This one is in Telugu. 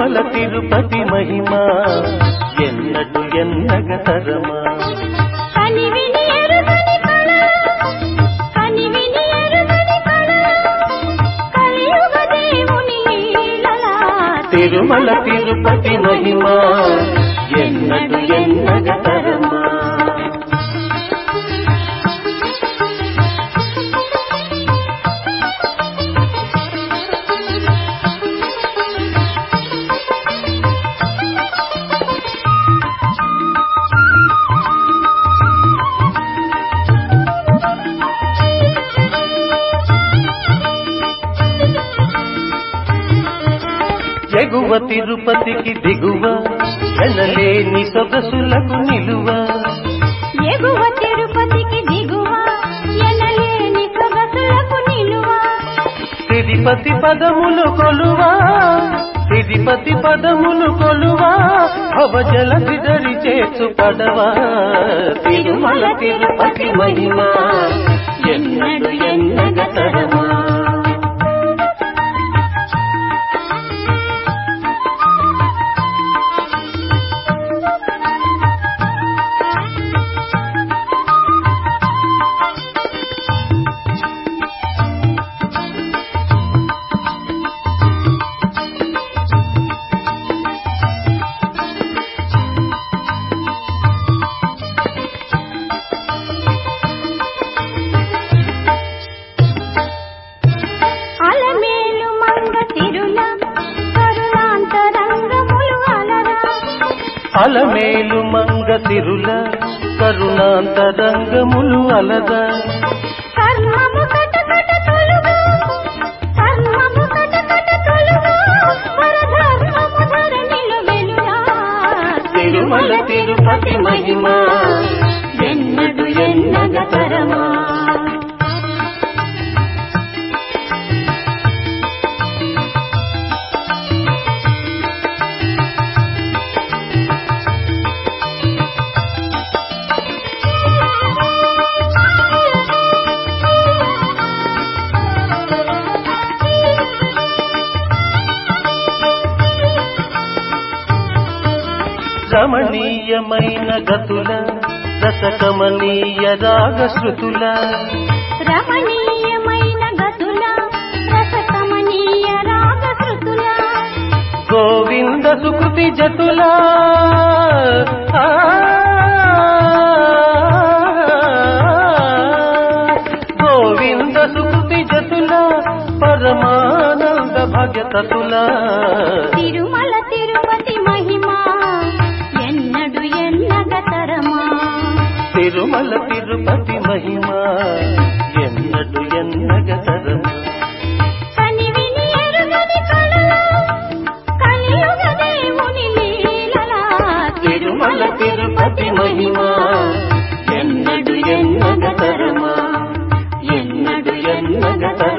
తిరుమల తిరుపతి మహిమ ఎన్నడు ఎన్నగ తరమా కనివిని ఎరుగని కళ కనివిని ఎరుగని కళ కలియుగ దేవుని లీలలా తిరుమల తిరుపతి మహిమ ఎన్నడు ఎన్నగ తరమా ఎగువ తిరుపతికి దిగువ ఎనలేని సొగసులకు నిలువ ఎగువ తిరుపతికి దిగువ ఎనలేని సొగసులకు నిలువ తిరుపతి పదములు కొలువా తిరుపతి పదములు కొలువా భవజల విదరి చేసు పడవా తిరుమల తిరుపతి మహిమ ఎన్నడు ఎన్నగ తరమా అలమేలు మంగ తిరుల కరుణాంతరంగములు అలరా అలమేలు మంగ తిరుల కరుణాంతరంగములు అలదా కర్మము కటకట తొలుగు కర్మము కటకట తొలుగు పరధర్మము ధరణిలో వెలుగా తిరుమల తిరుపతి మహిమ ఎన్నడు ఎన్నగ తరమా రమణీయమైన గతుల రసకమనీయ రాగ శృతుల రమణీయమైన గతుల రసకమనీయ రాగ శృతుల గోవింద సుకృతి జతుల ఆ, గోవింద సుకృతి జతుల పరమానంద భగతతుల తిరుమల తిరుపతి మహిమ ఎన్నడు ఎన్నగ తరమా తిరుమల తిరుపతి మహిమ ఎన్నడు ఎన్నగ తరమా కనివిని ఎరుగని కళల కలియుగ దేవుని లీలలా తిరుమల తిరుపతి మహిమ ఎన్నడు ఎన్నగ తరమా ఎన్నడు ఎన్నగ తరమా